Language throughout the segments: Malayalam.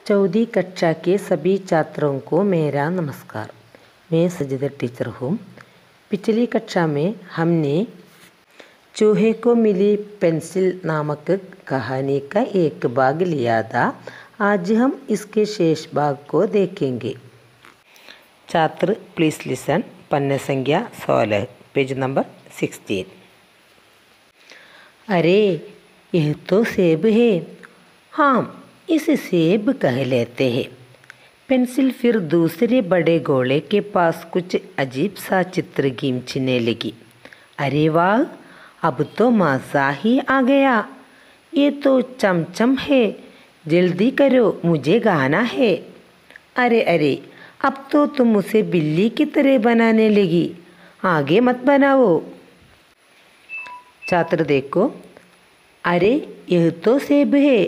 चौथी कक्षा के सभी छात्रों को मेरा नमस्कार मैं सजिदा टीचर हूँ पिछली कक्षा में हमने चूहे को मिली पेंसिल नामक कहानी का एक भाग लिया था आज हम इसके शेष भाग को देखेंगे छात्र प्लीज लिसन पन्ने संख्या सोलह पेज नंबर सिक्सटीन अरे यह तो सेब है हाँ इसे सेब कह लेते हैं पेंसिल फिर दूसरे बड़े गोले के पास कुछ अजीब सा चित्र खींचने लगी अरे वाह अब तो मज़ा ही आ गया ये तो चमचम है जल्दी करो मुझे गाना है अरे अरे अब तो तुम उसे बिल्ली की तरह बनाने लगी आगे मत बनाओ छात्र देखो अरे यह तो सेब है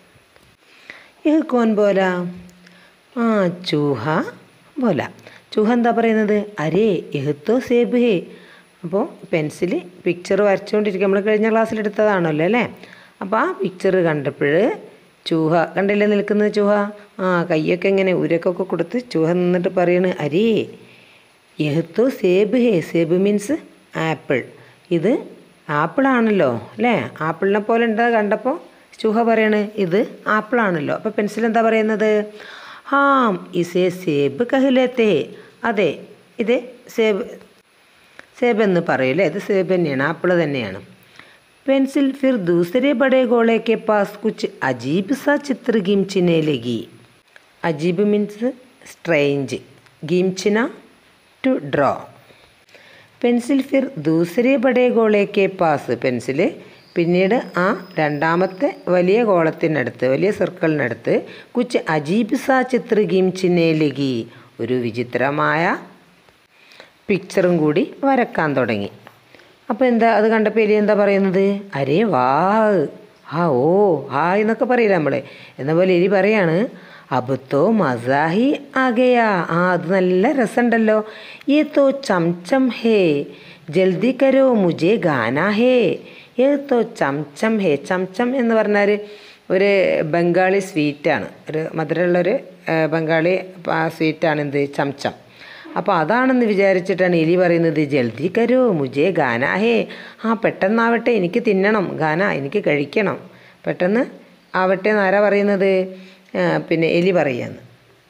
यह कौन बोला ആ ചൂഹ പോല ചൂഹ എന്താ പറയുന്നത് അരേ എഹത്തോ സേബ് ഹേ അപ്പോൾ പെൻസിൽ പിക്ചർ വരച്ചുകൊണ്ടിരിക്കുക നമ്മൾ കഴിഞ്ഞ ക്ലാസ്സിൽ എടുത്തതാണല്ലോ അല്ലേ അപ്പോൾ ആ പിക്ചർ കണ്ടപ്പോൾ ചൂഹ കണ്ടില്ലേ നിൽക്കുന്നത് ചൂഹ ആ കയ്യൊക്കെ ഇങ്ങനെ ഉരക്കൊക്കെ കൊടുത്ത് ചൂഹ നിന്നിട്ട് പറയണ് അരേ എഹത്തോ സേബ് ഹേ സേബ് മീൻസ് ആപ്പിൾ ഇത് ആപ്പിളാണല്ലോ അല്ലേ ആപ്പിളിനെ പോലെ ഉണ്ട് കണ്ടപ്പോൾ ചൂഹ പറയണ് ഇത് ആപ്പിളാണല്ലോ അപ്പോൾ പെൻസിൽ എന്താ പറയുന്നത് ഹാം ഇസേ സേബ് കഹിലേത്തേ അതെ ഇത് സേബ് സേബ് എന്ന് പറയൂലേ ഇത് സേബ് തന്നെയാണ് ആപ്പിൾ തന്നെയാണ് പെൻസിൽ ഫിർ ദൂസരെ ബഡേ ഗോളെ കെ പാസ് കുച്ച് അജീബ് സാ ചിത്ര ഗിംചിനെ ലഗി അജീബ് മീൻസ് സ്ട്രേഞ്ച് ഗിംചിന ടു ഡ്രോ പെൻസിൽ ഫിർ ദൂസരെ ബഡേ ഗോളെ കെ പാസ് പെൻസിൽ പിന്നീട് ആ രണ്ടാമത്തെ വലിയ ഗോളത്തിനടുത്ത് വലിയ സർക്കിളിനടുത്ത് കുച്ച് അജീബ് സാ ചിത്ര ഗിംചിനെ ലഗി ഒരു വിചിത്രമായ പിക്ചറും കൂടി വരക്കാൻ തുടങ്ങി അപ്പോൾ എന്താ അത് കണ്ടപ്പോൾ എലി എന്താ പറയുന്നത് അരേ വാ ആ ഓ ഹാ എന്നൊക്കെ പറയില്ല നമ്മൾ എന്ന പോലെ എലി പറയാണ് അബത്തോ മസാഹി ആകെയാ ആ അത് നല്ല രസമുണ്ടല്ലോ ഏ തോ ചംചം ഹേ ജൽദി കരോ മുജേ ഗാന ഹേ ഏ തോ ചംചം ഹേ ചംചം എന്ന് പറഞ്ഞാൽ ഒരു ബംഗാളി സ്വീറ്റാണ് ഒരു മധുരമുള്ളൊരു ബംഗാളി സ്വീറ്റാണ് എന്ത് ചംചം അപ്പോൾ അതാണെന്ന് വിചാരിച്ചിട്ടാണ് എലി പറയുന്നത് ജൽദി കരോ മുജേ ഗാന ഹേ ആ പെട്ടെന്നാവട്ടെ എനിക്ക് തിന്നണം ഗാന എനിക്ക് കഴിക്കണം പെട്ടെന്ന് ആവട്ടെ എന്നാരാ പറയുന്നത് പിന്നെ എലി പറയാന്ന്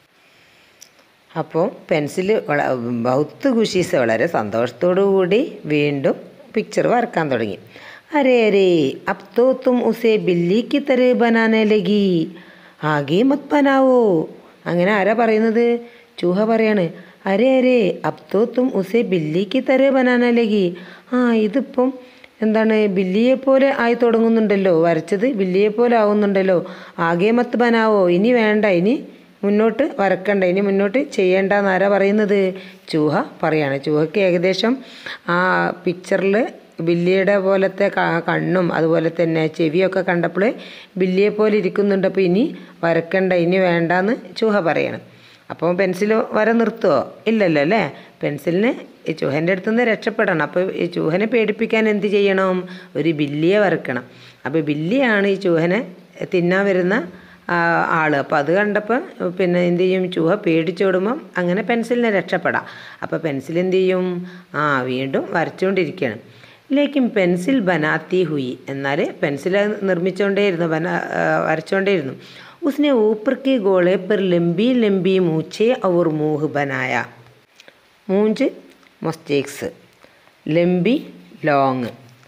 അപ്പോൾ പെൻസിൽ ബൗത്ത് ഖുഷീസ് വളരെ സന്തോഷത്തോടു കൂടി വീണ്ടും പിക്ചർ വരക്കാൻ തുടങ്ങി അരേ അരേ അബ് തോ തും ഉസേ ബില്ലി കി തരേ ബനാനെ ലഗി ആകെ മത് ബനാവോ അങ്ങനെ ആരാ പറയുന്നത് ചൂഹ പറയാണ് അരേ അരേ അബ് തോ തും ഉസേ ബില്ലി കി തരേ ബനാനെ ലഗി ആ ഇതിപ്പം എന്താണ് ബില്ലിയെ പോലെ ആയി തുടങ്ങുന്നുണ്ടല്ലോ വരച്ചത് ബില്ലിയെ പോലെ ആവുന്നുണ്ടല്ലോ ആകെ മത്ത് ബനാവോ ഇനി വേണ്ട ഇനി മുന്നോട്ട് വരക്കണ്ട ഇനി മുന്നോട്ട് ചെയ്യേണ്ട എന്നാരാ പറയുന്നത് ചൂഹ പറയാണ് ചൂഹയ്ക്ക് ഏകദേശം ആ പിക്ചറിൽ ബില്ലിയുടെ പോലത്തെ കണ്ണും അതുപോലെ തന്നെ ചെവിയൊക്കെ കണ്ടപ്പോൾ ബില്ലിയെ പോലെ ഇരിക്കുന്നുണ്ട് അപ്പോൾ ഇനി വരക്കണ്ട ഇനി വേണ്ടാന്ന് ചൂഹ പറയണം അപ്പോൾ പെൻസിൽ വര നിർത്തുമോ ഇല്ലല്ലോ അല്ലേ പെൻസിലിന് ഈ ചൂഹൻ്റെ അടുത്ത് നിന്ന് രക്ഷപ്പെടണം അപ്പോൾ ഈ ചൂഹനെ പേടിപ്പിക്കാൻ എന്ത് ചെയ്യണം ഒരു ബില്ലിയെ വരക്കണം അപ്പോൾ ബില്ലിയാണ് ഈ ചൂഹനെ തിന്നാൻ വരുന്ന ആൾ അപ്പോൾ അത് കണ്ടപ്പോൾ പിന്നെ എന്ത് ചെയ്യും ചൂഹ പേടിച്ചോടുമ്പം അങ്ങനെ പെൻസിലിനെ രക്ഷപ്പെടാം അപ്പോൾ പെൻസിൽ എന്ത് ചെയ്യും ആ വീണ്ടും വരച്ചുകൊണ്ടിരിക്കുകയാണ് ലേക്കും പെൻസിൽ ബനാത്തി ഹുയി എന്നാൽ പെൻസിൽ നിർമ്മിച്ചുകൊണ്ടേയിരുന്നു ബന വരച്ചുകൊണ്ടേയിരുന്നു उसने ऊपर के गोले पर लंबी लंबी मूछे और मुंह बनाया മൂഞ്ച് മൊസ്റ്റേക്സ് ലംബി ലോങ്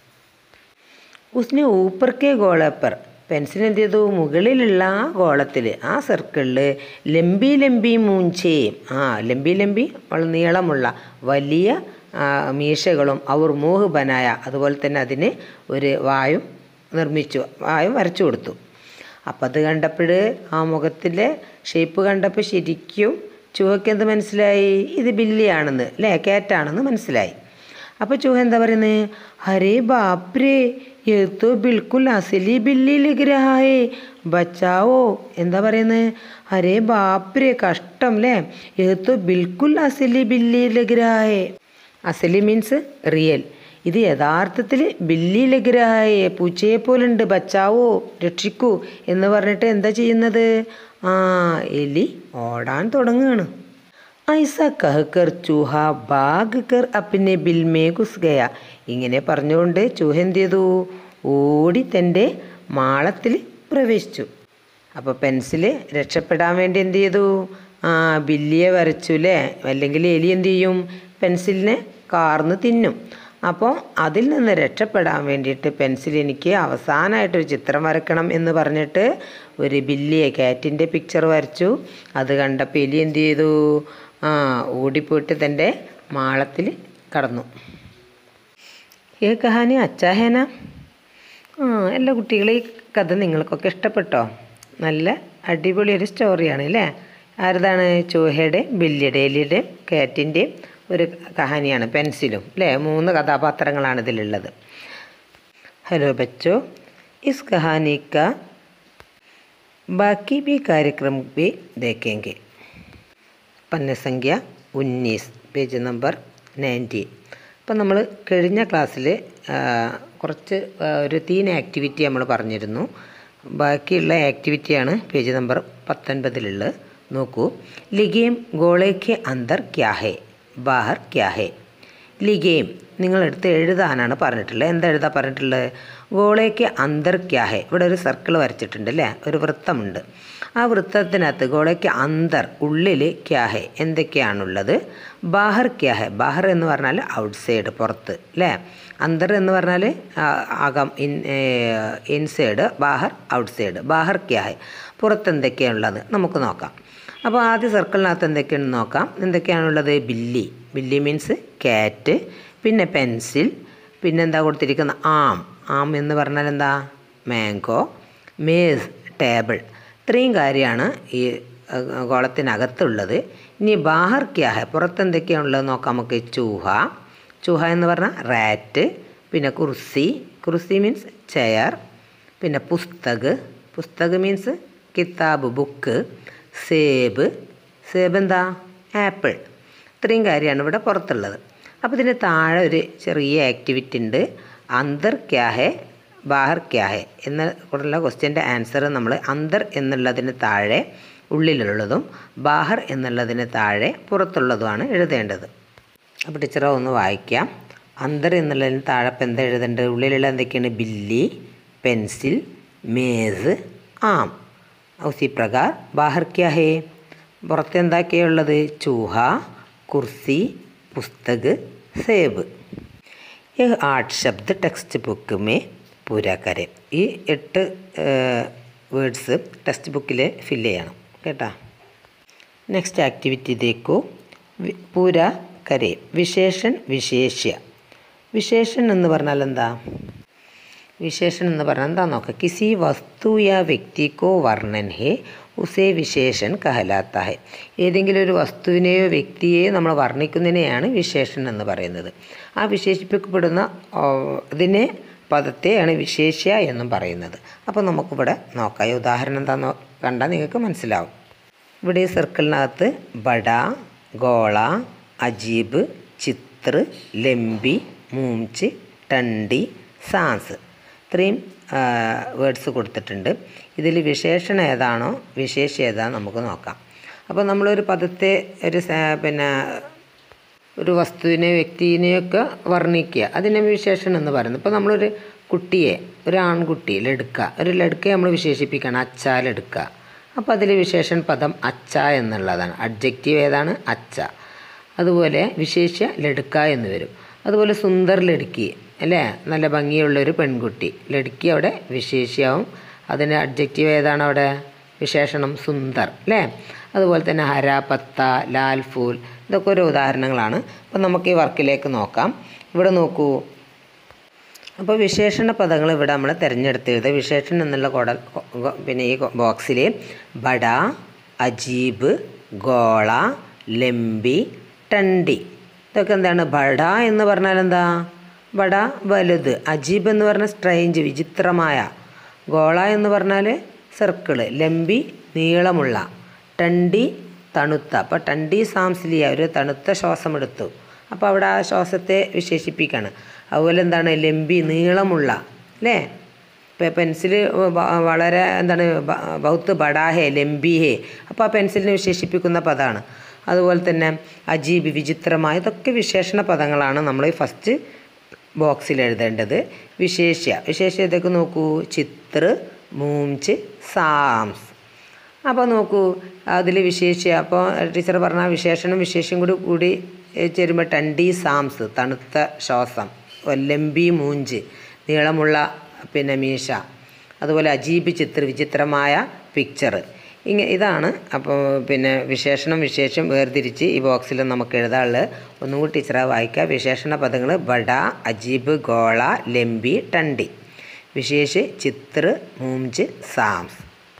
ഉസ്നെ ഊപ്പർക്കെ ഗോളപ്പർ പെൻസിൽ എന്ത് ചെയ്തു മുകളിലുള്ള ആ ഗോളത്തിൽ ആ സർക്കിളിൽ ലംബി ലംബി മൂഞ്ചേ ആ ലംബി ലംബി നീളമുള്ള വലിയ മീശകളും അവർ മൂഹ് ബനായ അതുപോലെ തന്നെ അതിന് ഒരു വായും നിർമ്മിച്ചു വായും വരച്ചു കൊടുത്തു അപ്പം അത് കണ്ടപ്പോൾ ആ മുഖത്തിലെ ഷേപ്പ് കണ്ടപ്പോൾ ശരിക്കും ചൂഹയ്ക്ക് എന്ത് മനസ്സിലായി ഇത് ബില്ലിയാണെന്ന് അല്ലേ കാറ്റാണെന്ന് മനസ്സിലായി അപ്പോൾ ചൂഹ എന്താ പറയുന്നത് ഹരേ ബാപ്രേ ഏതോ ബിൽക്കുൽ അസലി ബില്ലി ലഗ്രഹായേ ബച്ചാവോ എന്താ പറയുന്നത് ഹരേ ബാപ്രേ കഷ്ടം അല്ലേ ഏതോ ബിൽക്കുൽ അസലി ബില്ലി ലഗ്രഹായേ അസലി മീൻസ് റിയൽ ഇത് യഥാർത്ഥത്തിൽ ബില്ലി ലഗ്രഹായെ പൂച്ചയെ പോലുണ്ട് ബച്ചാവോ രക്ഷിക്കൂ എന്ന് പറഞ്ഞിട്ട് എന്താ ചെയ്യുന്നത് ആ എലി ഓടാൻ തുടങ്ങുകയാണ് ഐസ കഹ്കർ ചൂഹ ബാഗ് കർ അപ്പിനെ ബിൽമേ കുസ് ഗയ ഇങ്ങനെ പറഞ്ഞുകൊണ്ട് ചൂഹ എന്ത് ചെയ്തു ഓടി തൻ്റെ മാളത്തിൽ പ്രവേശിച്ചു അപ്പോൾ പെൻസിൽ രക്ഷപ്പെടാൻ വേണ്ടി എന്ത് ചെയ്തു ആ ബില്ലിയെ വരച്ചു അല്ലേ അല്ലെങ്കിൽ എലി എന്ത് ചെയ്യും പെൻസിലിനെ കാർന്ന് തിന്നും അപ്പോൾ അതിൽ നിന്ന് രക്ഷപ്പെടാൻ വേണ്ടിയിട്ട് പെൻസിൽ എനിക്ക് അവസാനമായിട്ടൊരു ചിത്രം വരക്കണം എന്ന് പറഞ്ഞിട്ട് ഒരു ബില്ലിയെ കാറ്റിൻ്റെ പിക്ചർ വരച്ചു അത് കണ്ടപ്പോൾ എലി എന്ത് ചെയ്തു ആ ഓടിപ്പോയിട്ട് തൻ്റെ മാളത്തിൽ കടന്നു ഏ കഹാനി അച്ചാഹേന ആ എല്ലാ കുട്ടികളെ ഈ കഥ നിങ്ങൾക്കൊക്കെ ഇഷ്ടപ്പെട്ടോ നല്ല അടിപൊളി ഒരു സ്റ്റോറിയാണ് അല്ലേ ആരതാണ് ചോഹയുടെ ബില്ലിയുടെ എലിയുടെ കാറ്റിൻ്റെയും ഒരു കഹാനിയാണ് പെൻസിലും അല്ലേ മൂന്ന് കഥാപാത്രങ്ങളാണ് ഇതിലുള്ളത് ഹലോ ബച്ചോ ഇസ് കഹാനി കാ ബാക്കി भी कार्यक्रम भी देखेंगे പന്നസംഖ്യ ഉന്നീസ് പേജ് നമ്പർ നയൻറ്റീൻ അപ്പം നമ്മൾ കഴിഞ്ഞ ക്ലാസ്സിൽ കുറച്ച് ആ, ഒരു തീൻ ആക്ടിവിറ്റി നമ്മൾ പറഞ്ഞിരുന്നു ബാക്കിയുള്ള ആക്ടിവിറ്റിയാണ് പേജ് നമ്പർ പത്തൊൻപതിലുള്ളത് നോക്കൂ ലിഗേം ഗോളേക്ക് അന്തർ ക്യാ ഹേ ബാഹർ ക്യാ ഹേ ലിഗേം നിങ്ങളെടുത്ത് എഴുതാനാണ് പറഞ്ഞിട്ടുള്ളത് എന്താ എഴുതാൻ പറഞ്ഞിട്ടുള്ളത് ഗോളേക്ക് അന്തർ ക്യാ ഹേ ഇവിടെ ഒരു സർക്കിൾ വരച്ചിട്ടുണ്ട് അല്ലേ ഒരു വൃത്തമുണ്ട് ആ വൃത്തത്തിനകത്ത് ഗോളയ്ക്ക് അന്തർ ഉള്ളിൽ ക്യാ ഹേ എന്തൊക്കെയാണുള്ളത് ബാഹർ ക്യാ ഹേ ബാഹർ എന്ന് പറഞ്ഞാൽ ഔട്ട് സൈഡ് പുറത്ത് അല്ലേ അന്തർ എന്ന് പറഞ്ഞാൽ ആ, അകം ഇൻ ഇൻസൈഡ് ബാഹർ ഔട്ട് സൈഡ് ബാഹർ ക്യാ ഹേ പുറത്ത് എന്തൊക്കെയാണുള്ളത് നമുക്ക് നോക്കാം അപ്പോൾ ആദ്യ സർക്കിളിനകത്ത് എന്തൊക്കെയാണെന്ന് നോക്കാം എന്തൊക്കെയാണുള്ളത് ബില്ലി ബില്ലി മീൻസ് ക്യാറ്റ് പിന്നെ പെൻസിൽ പിന്നെ എന്താ കൊടുത്തിരിക്കുന്ന ആം ആം എന്ന് പറഞ്ഞാൽ എന്താ മാംഗോ മേസ് ടേബിൾ ഇത്രയും കാര്യമാണ് ഈ അഹ്, ഗോളത്തിനകത്തുള്ളത് ഇനി ബാഹർ ക്യാഹ പുറത്ത് എന്തൊക്കെയാണുള്ളത് നോക്കാം നമുക്ക് ചൂഹ ചൂഹ എന്ന് പറഞ്ഞാൽ റാറ്റ് പിന്നെ കുർസി കുർസി മീൻസ് ചെയർ പിന്നെ പുസ്തക് പുസ്തക് മീൻസ് കിതാബ് ബുക്ക് സേബ് സേബ് എന്താ ആപ്പിൾ ഇത്രയും കാര്യമാണ് ഇവിടെ പുറത്തുള്ളത് അപ്പോൾ ഇതിന് താഴെ ഒരു ചെറിയ ആക്ടിവിറ്റി ഉണ്ട് അന്തർ ക്യാ ഹേ ബാഹർ ക്യാ ഹേ എന്ന കൂടെയുള്ള ക്വസ്റ്റ്യൻ്റെ ആൻസർ നമ്മൾ അന്തർ എന്നുള്ളതിന് താഴെ ഉള്ളിലുള്ളതും ബാഹർ എന്നുള്ളതിന് താഴെ പുറത്തുള്ളതുമാണ് എഴുതേണ്ടത് അപ്പോൾ ടീച്ചറെ ഒന്ന് വായിക്കാം അന്തർ എന്നുള്ളതിന് താഴെ ഇപ്പം എന്താ എഴുതേണ്ടത് ഉള്ളിലുള്ള എന്തൊക്കെയാണ് ബില്ലി പെൻസിൽ മേസ് ആം ഉസി പ്രകാർ ബാഹർ ക്യാ ഹേ പുറത്ത് എന്തൊക്കെയുള്ളത് ചൂഹ കുർസി പുസ്തക് സേബ് यह आठ शब्द ടെക്സ്റ്റ് ബുക്ക് മേ പൂരാ കരെ ഈ എട്ട് വേർഡ്സ് ടെക്സ്റ്റ് ബുക്കിൽ ഫില്ല് ചെയ്യണം കേട്ടാ നെക്സ്റ്റ് ആക്ടിവിറ്റി ദേക്കോ വി- പൂരാ കരെ വിശേഷൻ വിശേഷ്യ വിശേഷൻ എന്ന് പറഞ്ഞാൽ എന്താ വിശേഷൻ എന്ന് പറഞ്ഞാൽ എന്താ നോക്കുക കിസി വസ്തു യാ വ്യക്തിക്കോ വർണ്ണൻ ഹേ ഉസേ വിശേഷൻ കഹലാത്ത ഹേ ഏതെങ്കിലും ഒരു വസ്തുവിനെയോ വ്യക്തിയെയോ നമ്മൾ വർണ്ണിക്കുന്നതിനെയാണ് വിശേഷൻ എന്ന് പറയുന്നത് ആ വിശേഷിപ്പിക്കപ്പെടുന്ന ആ, ഇതിനെ പദത്തെയാണ് വിശേഷ്യ എന്നും പറയുന്നത് അപ്പോൾ നമുക്കിവിടെ നോക്കാം ഈ ഉദാഹരണം എന്താ കണ്ടാൽ നിങ്ങൾക്ക് മനസ്സിലാവും ഇവിടെ ഈ സർക്കിളിനകത്ത് ബഡ ഗോള അജീബ് ചിത്ര ലംബി മൂംച്ച് ടണ്ടി സാൻസ് ഇത്രയും വേർഡ്സ് കൊടുത്തിട്ടുണ്ട് ഇതിൽ വിശേഷണം ഏതാണോ വിശേഷം ഏതാണെന്ന് നമുക്ക് നോക്കാം അപ്പോൾ നമ്മളൊരു പദത്തെ ഒരു സ- പിന്നെ ഒരു വസ്തുവിനെ വ്യക്തിനെയൊക്കെ വർണ്ണിക്കുക അതിനെ വിശേഷണം എന്ന് പറയുന്നത് ഇപ്പോൾ നമ്മളൊരു കുട്ടിയെ ഒരു ആൺകുട്ടി ലടുക്ക ഒരു ലടുക്കയെ നമ്മൾ വിശേഷിപ്പിക്കണം അച്ച ലടുക്ക അപ്പോൾ അതിൽ വിശേഷൺ പദം അച്ച എന്നുള്ളതാണ് അഡ്ജക്റ്റീവ് ഏതാണ് അച്ച അതുപോലെ വിശേഷ്യ ലടുക്ക എന്ന് വരും അതുപോലെ സുന്ദർ ലടുക്കി അല്ലേ നല്ല ഭംഗിയുള്ള ഒരു പെൺകുട്ടി ലടുക്കി അവിടെ വിശേഷ്യാവും അതിന് അഡ്ജക്റ്റീവ് ഏതാണ് അവിടെ വിശേഷണം സുന്ദർ അല്ലേ അതുപോലെ തന്നെ ഹര പത്ത ലാൽ ഫൂൽ ഇതൊക്കെ ഓരോ ഉദാഹരണങ്ങളാണ് അപ്പം നമുക്ക് ഈ വർക്കിലേക്ക് നോക്കാം ഇവിടെ നോക്കൂ അപ്പോൾ വിശേഷണ പദങ്ങൾ ഇവിടെ നമ്മൾ തിരഞ്ഞെടുത്ത് എഴുതുക വിശേഷണം എന്നുള്ള കോട ഗോ- പിന്നെ ഈ ബോക്സിൽ ബഡ അജീബ് ഗോള ലംബി ടണ്ടി ഇതൊക്കെ എന്താണ് ബഡ എന്ന് പറഞ്ഞാൽ എന്താ ബഡ വലുത് അജീബ് എന്ന് പറഞ്ഞാൽ സ്ട്രേഞ്ച് വിചിത്രമായ ഗോള എന്ന് പറഞ്ഞാൽ സർക്കിള് ലംബി നീളമുള്ള ടണ്ടി തണുത്ത അപ്പോൾ ടണ്ടി സാംസ്ലിയ ഒരു തണുത്ത ശ്വാസം എടുത്തു അപ്പോൾ അവിടെ ആ ശ്വാസത്തെ വിശേഷിപ്പിക്കുകയാണ് അതുപോലെ എന്താണ് ലംബി നീളമുള്ള അല്ലേ ഇപ്പം പെൻസിൽ വളരെ എന്താണ് ബ- ബൗത്ത് ബഡാഹേ ലംബി ഹേ അപ്പോൾ ആ പെൻസിലിനെ വിശേഷിപ്പിക്കുന്ന പദമാണ് അതുപോലെ തന്നെ അജീബ് വിചിത്രമായ ഇതൊക്കെ വിശേഷണ പദങ്ങളാണ് നമ്മൾ ഈ ഫസ്റ്റ് ബോക്സിൽ എഴുതേണ്ടത് വിശേഷ്യ വിശേഷ്യ ഇതൊക്കെ നോക്കൂ ചിത്ര മൂംച്ച് സാംസ് അപ്പോൾ നോക്കൂ അതിൽ വിശേഷ്യ അപ്പോൾ ടീച്ചർ പറഞ്ഞ ആ വിശേഷണം വിശേഷം കൂടി കൂടി ഏ, ചേരുമ്പോൾ ടണ്ടി സാംസ് തണുത്ത ശ്വാസം ഒല്ലമ്പി മൂഞ്ച് നീളമുള്ള പിന്നെ മീശ അതുപോലെ അജീബ് ചിത്ര വിചിത്രമായ പിക്ചർ ഇങ്ങ ഇതാണ് അപ്പോൾ പിന്നെ വിശേഷണം വിശേഷം വേർതിരിച്ച് ഈ ബോക്സിൽ നമുക്ക് എഴുതാനുള്ളത് ഒന്നും കൂടി ടീച്ചറെ വായിക്കുക വിശേഷണ പദങ്ങൾ ബഡ അജീബ് ഗോള ലംബി ടണ്ടി വിശേഷ് ചിത്ര മൂംജ് സാംസ്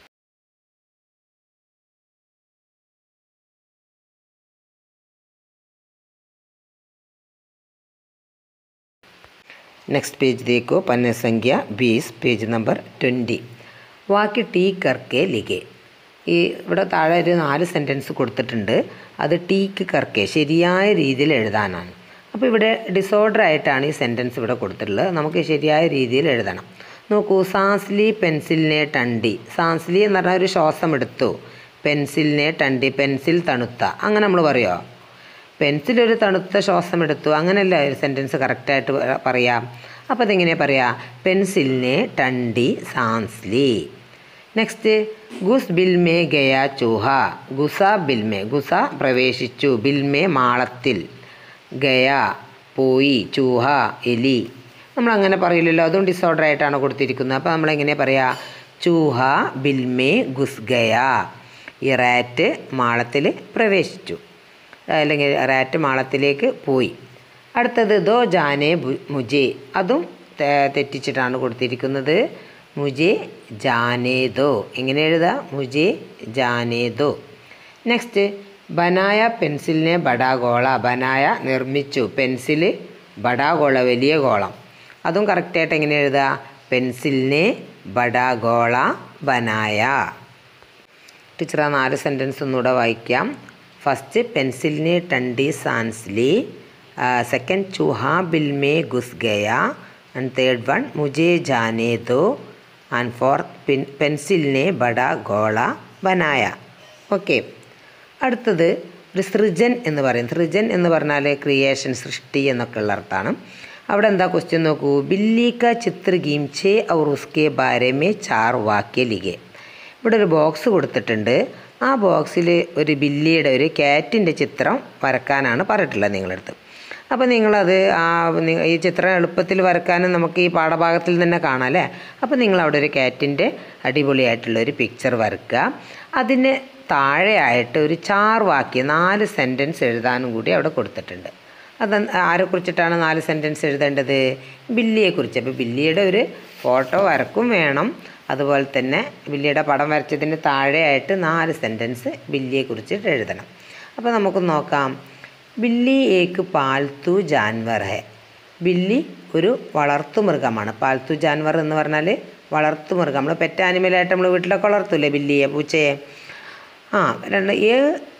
नेक्स्ट पेज देखो पन्ने संख्या बीस पेज നമ്പർ ട്വൻറ്റി വാക്ക് ടീ കർക്കെ ലിഖെ ഈ ഇവിടെ താഴെ ഒരു നാല് സെൻറ്റൻസ് കൊടുത്തിട്ടുണ്ട് അത് ടീക്ക് കർക്കെ ശരിയായ രീതിയിൽ എഴുതാനാണ് അപ്പോൾ ഇവിടെ ഡിസോർഡർ ആയിട്ടാണ് ഈ സെൻറ്റൻസ് ഇവിടെ കൊടുത്തിട്ടുള്ളത് നമുക്ക് ശരിയായ രീതിയിൽ എഴുതണം നോക്കൂ സാൻസ്ലി പെൻസിലിനെ ടണ്ടി സാൻസ്ലി എന്ന് പറഞ്ഞാൽ ഒരു ശ്വാസം എടുത്തു പെൻസിലിനെ ടണ്ടി പെൻസിൽ തണുത്ത അങ്ങനെ നമ്മൾ പറയുമോ പെൻസിൽ ഒരു തണുത്ത ശ്വാസം എടുത്തു അങ്ങനെയല്ല ഒരു സെൻറ്റൻസ് കറക്റ്റായിട്ട് പറയാം അപ്പോൾ അതെങ്ങനെയാണ് പറയാ പെൻസിലിനെ ടണ്ടി സാൻസ്ലി നെക്സ്റ്റ് ഗുസ് ബിൽമേ ഗയ ചൂഹ ഗുസ ബിൽമേ ഗുസ പ്രവേശിച്ചു ബിൽമേ മാളത്തിൽ ഗയ പോയി ചൂഹ എലി നമ്മൾ അങ്ങനെ പറയില്ലല്ലോ അതും ഡിസോർഡർ ആയിട്ടാണ് കൊടുത്തിരിക്കുന്നത് അപ്പോൾ നമ്മൾ എങ്ങനെ പറയാ ചൂഹ ബിൽമേ ഗുസ് ഗയ ഈ റാറ്റ് മാളത്തിൽ പ്രവേശിച്ചു അല്ലെങ്കിൽ റാറ്റ് മാളത്തിലേക്ക് പോയി അടുത്തത് ദോ ജാനെ ബു- മുജെ അതും തെ- തെറ്റിച്ചിട്ടാണ് കൊടുത്തിരിക്കുന്നത് മുജെ ജാനേ ദോ എങ്ങനെ എഴുതാം മുജെ ജാനേ ദോ നെക്സ്റ്റ് ബനായ പെൻസിലിനെ ബഡാഗോള ബനായ നിർമ്മിച്ചു പെൻസില് ബഡാഗോള വലിയ ഗോളം അതും കറക്റ്റായിട്ട് എങ്ങനെ എഴുതുക പെൻസിലിനെ ബഡാഗോള ബനായ ടീച്ചർ ആ നാല് സെൻറ്റൻസ് ഒന്നുകൂടെ വായിക്കാം ഫസ്റ്റ് പെൻസിലിനെ ടണ്ടി സാൻസ്ലി സെക്കൻഡ് ചൂഹാ ബിൽ മേ ഗുസ് ഗയ ആൻഡ് തേർഡ് വൺ മുജെ ജാനേ ദോ ആൻഡ് ഫോർത്ത് പെൻ പെൻസിലിനെ ബഡ ഗോള ബനായ ഓക്കെ അടുത്തത് ഒരു സൃജൻ എന്ന് പറയും സൃജൻ എന്ന് പറഞ്ഞാൽ ക്രിയേഷൻ സൃഷ്ടി എന്നൊക്കെ ഉള്ള അർത്ഥമാണ് അവിടെ എന്താ ക്വസ്റ്റ്യൻ നോക്കൂ ബില്ലി കാ ചിത്ര ഗീം ഛേ ഔർ ഉസ്കെ ബാരെ മേ ചാർ വാക്യ ലിഖെ ഇവിടെ ഒരു ബോക്സ് കൊടുത്തിട്ടുണ്ട് ആ ബോക്സിൽ ഒരു ബില്ലിയുടെ ഒരു ക്യാറ്റിൻ്റെ ചിത്രം വരക്കാനാണ് പറഞ്ഞിട്ടുള്ളത് നിങ്ങളടുത്ത് അപ്പോൾ നിങ്ങളത് ആ നി- ഈ ചിത്രം എളുപ്പത്തിൽ വരക്കാനും നമുക്ക് ഈ പാഠഭാഗത്തിൽ തന്നെ കാണാം അല്ലേ അപ്പോൾ നിങ്ങൾ അവിടെ ഒരു ക്യാറ്റിൻ്റെ അടിപൊളിയായിട്ടുള്ള ഒരു പിക്ചർ വരക്കുക അതിന് താഴെയായിട്ട് ഒരു ചാർ വാക്യം നാല് സെൻറ്റൻസ് എഴുതാനും കൂടി അവിടെ കൊടുത്തിട്ടുണ്ട് അത് ആരെക്കുറിച്ചിട്ടാണ് നാല് സെൻറ്റൻസ് എഴുതേണ്ടത് ബില്ലിയെക്കുറിച്ച് അപ്പോൾ ബില്ലിയുടെ ഒരു ഫോട്ടോ വരക്കും വേണം അതുപോലെ തന്നെ ബില്ലിയുടെ പടം വരച്ചതിന് താഴെയായിട്ട് നാല് സെൻറ്റൻസ് ബില്ലിയെക്കുറിച്ചിട്ട് എഴുതണം അപ്പോൾ നമുക്ക് നോക്കാം ബില്ലി ഏക്ക് പാൽത്തു ജാൻവർ ഹെ ബില്ലി ഒരു വളർത്തു മൃഗമാണ് പാൽത്തു ജാൻവർ എന്ന് പറഞ്ഞാൽ വളർത്തു മൃഗം നമ്മൾ പെറ്റ് ആനിമലായിട്ട് നമ്മൾ വീട്ടിലൊക്കെ വളർത്തൂലേ ബില്ലിയെ പൂച്ചയെ ആ രണ്ട് ഏ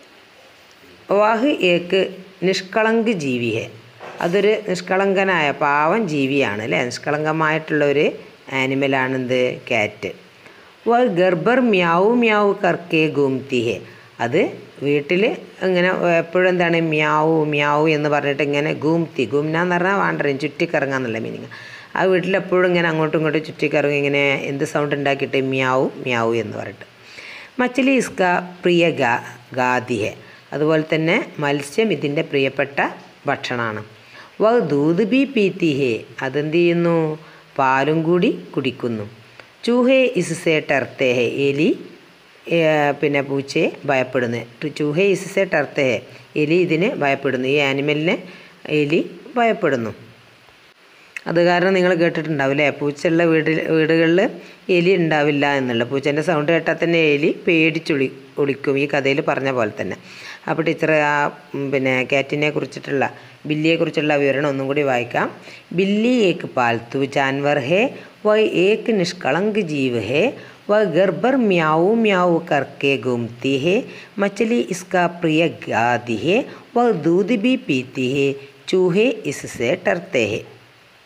വാഹ് ഏക്ക് നിഷ്കളങ്ക് ജീവി ഹെ അതൊരു നിഷ്കളങ്കനായ പാവം ജീവിയാണ് അല്ലേ നിഷ്കളങ്കമായിട്ടുള്ള ഒരു ആനിമലാണെന്ത് ക്യാറ്റ് വ ഗർഭർ മ്യാവു മ്യാവു കർക്കെ ഗുംതി ഹെ അത് വീട്ടിൽ ഇങ്ങനെ എപ്പോഴും എന്താണ് മ്യാവു മ്യാവു എന്ന് പറഞ്ഞിട്ട് ഇങ്ങനെ ഗുംതി ഗുംന എന്ന് പറഞ്ഞാൽ വാണ്ടറിയും ചുറ്റിക്കറങ്ങാന്നുള്ള മീനിങ് ആ വീട്ടിൽ എപ്പോഴും ഇങ്ങനെ അങ്ങോട്ടും ഇങ്ങോട്ടും ചുറ്റിക്കറങ്ങി ഇങ്ങനെ എന്ത് സൗണ്ട് ഉണ്ടാക്കിയിട്ട് മ്യാവു മ്യാവു എന്ന് പറഞ്ഞിട്ട് മച്ചിലി ഇസ്ക പ്രിയ ഗാ ഗാതി ഹെ അതുപോലെ തന്നെ മത്സ്യം ഇതിൻ്റെ പ്രിയപ്പെട്ട ഭക്ഷണമാണ് വ ദൂത് ബി പീത്തി ഹേ അതെന്ത് ചെയ്യുന്നു പാലും കൂടി കുടിക്കുന്നു ചൂഹെ ഇസ്സെ ടർത്തെ ഹെ എലി ഏ, പിന്നെ പൂച്ചയെ ഭയപ്പെടുന്നു ടു- ചൂഹെ ഇസ്സെ ടർത്തെ ഹെ എലി ഇതിന് ഭയപ്പെടുന്നു ഈ ആനിമലിനെ എലി ഭയപ്പെടുന്നു അത് കാരണം നിങ്ങൾ കേട്ടിട്ടുണ്ടാവില്ലേ പൂച്ചയുള്ള വീട്ടിൽ വീടുകളിൽ എലി ഉണ്ടാവില്ല എന്നുള്ള പൂച്ചേൻ്റെ സൗണ്ട് കേട്ടാൽ തന്നെ എലി പേടിച്ചൊളി ഒളിക്കും ഈ കഥയിൽ പറഞ്ഞ പോലെ തന്നെ അപ്പോൾ ടീച്ചർ ആ ഉം, പിന്നെ കാറ്റിനെ കുറിച്ചിട്ടുള്ള ബില്ലിയെ കുറിച്ചുള്ള വിവരണം ഒന്നും കൂടി വായിക്കാം ബില്ലി ഏക്ക് പാൽത്തു ജാൻവർ ഹേ വ ഏക്ക് നിഷ്കളങ്ക് ജീവ് ഹേ വ ഗർഭർ മ്യാവു മ്യാവു കർക്കെ घूमती है मछली इसका प्रिय गाती है वह दूध भी पीती है चूहे इससे डरते हैं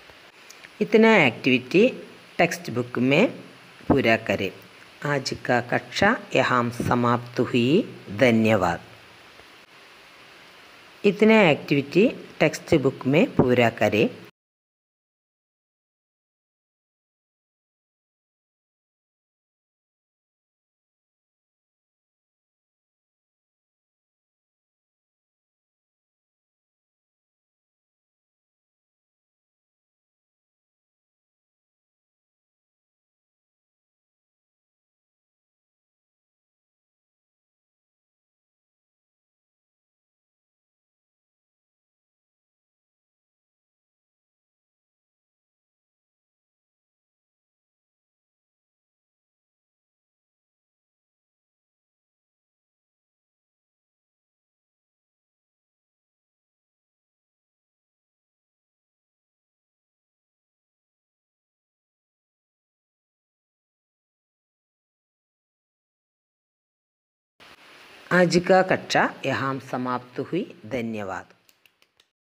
इतना एक्टिविटी टेक्स्ट बुक में पूरा करें आज का कक्षा यहाँ समाप्त हुई धन्यवाद इतना एक्टिविटी टेक्स्ट बुक में पूरा करें आज का कक्षा यहाँ समाप्त हुई धन्यवाद